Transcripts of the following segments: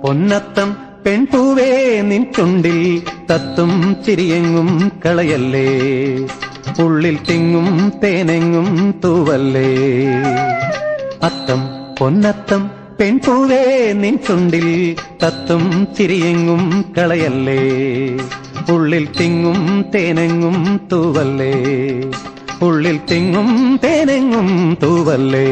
പൊന്നത്തം പെൺപൂവേ നിൻ ചുണ്ടിൽ തത്തും ചിരിയെങ്ങും കളയല്ലേ ഉള്ളിൽ തിങ്ങും തേനെങ്ങും തൂവല്ലേ അത്തം പൊന്നത്തം പെൺപൂവേ നിൻ ചുണ്ടിൽ തത്തും ചിരിയെങ്ങും കളയല്ലേ ഉള്ളിൽ തിങ്ങും തേനെങ്ങും തൂവല്ലേ ഉള്ളിൽ തിങ്ങും തേനെങ്ങും തൂവല്ലേ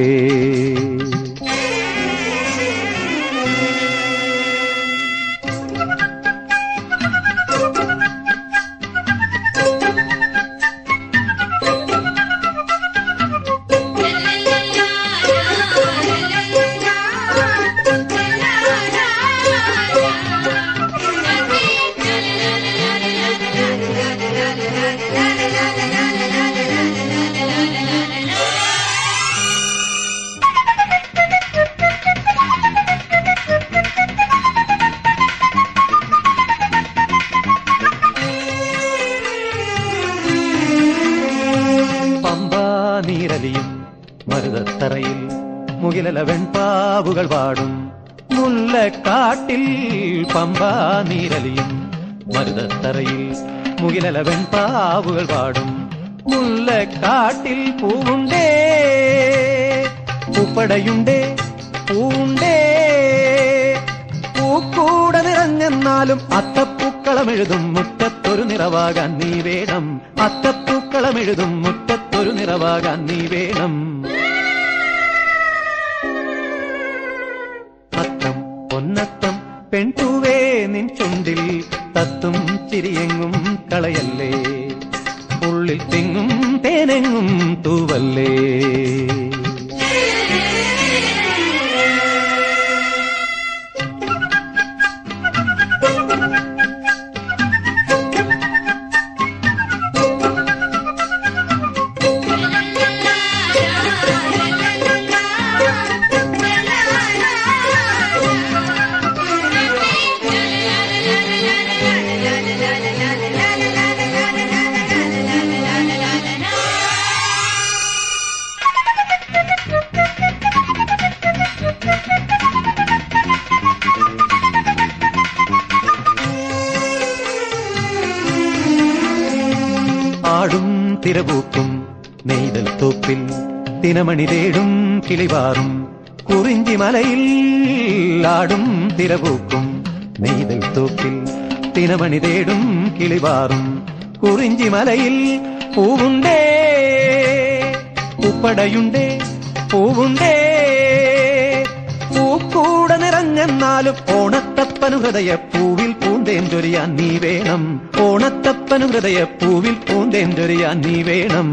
പമ്പാ നീരലിയും മരുതത്തറയിൽ മുകിലല വെൺപാവുകൾ പാടും മുല്ലക്കാട്ടിൽ പമ്പാ നീരലിയും മരുതത്തറയിൽ മുകിലല വെൺപാവുകൾ പാടും മുല്ലക്കാട്ടിൽ പൂവുണ്ടേ പൂപ്പടയുണ്ടേ പൂവുണ്ടേ പൂക്കൂടെ നിറഞ്ഞെന്നാലും അത്തപ്പൂക്കളമെഴുതും മുറ്റത്തൊരു നിറവാകാൻ നീ വേണം അത്തപ്പൂക്കളമെഴുതും മുറ്റത്തൊരു നിറവാകാൻ നീ വേണം അത്തം പൊന്നത്തം പെൺപൂവേ നിൻ ചുണ്ടിൽ തത്തും ചിരിയെങ്ങും കളയല്ലേ ഉള്ളിൽ തെങ്ങും തേനെങ്ങും തൂവല്ലേ ആടും തിരപൂക്കും നെയ്തൽ തോപ്പിൽ തിനമണി തേടും കിളിവാറും കുറിഞ്ചി മലയിൽ ആടും തിരപൂക്കും നെയ്തൽ തോപ്പിൽ തിനമണി തേടും കിളിവാറും കുറിഞ്ചി മലയിൽ പൂവുണ്ടേ പൂപ്പടയുണ്ടേ പൂവുണ്ടേ പൂക്കൂടെ നിറഞ്ഞെന്നാലും ഓണത്തപ്പനു ഹൃദയ പൂവിൽ പൂന്തേൻ ചൊരിയാൻ നീ വേണം ഓണത്തപ്പനു ഹൃദയ പൂവിൽ പൂന്തേൻ ചൊരിയാൻ നീ വേണം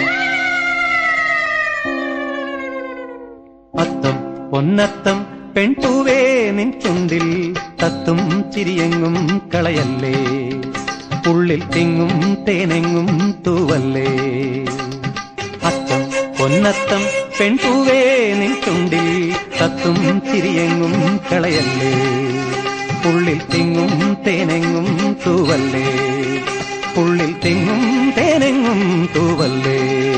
അത്തം പൊന്നത്തം പെൺപൂവേ നിൻ ചുണ്ടിൽ തത്തും ചിരിയെങ്ങും കളയല്ലേ ഉള്ളിൽ തിങ്ങും തേനെങ്ങും തൂവല്ലേ അത്തം പൊന്നത്തം പെൺപൂവേ നിൻ ചുണ്ടിൽ തത്തും ചിരിയെങ്ങും കളയല്ലേ ഉള്ളിൽ തിങ്ങും തേനെങ്ങും തൂവല്ലേ ഉള്ളിൽ തിങ്ങും തേനെങ്ങും തൂവല്ലേ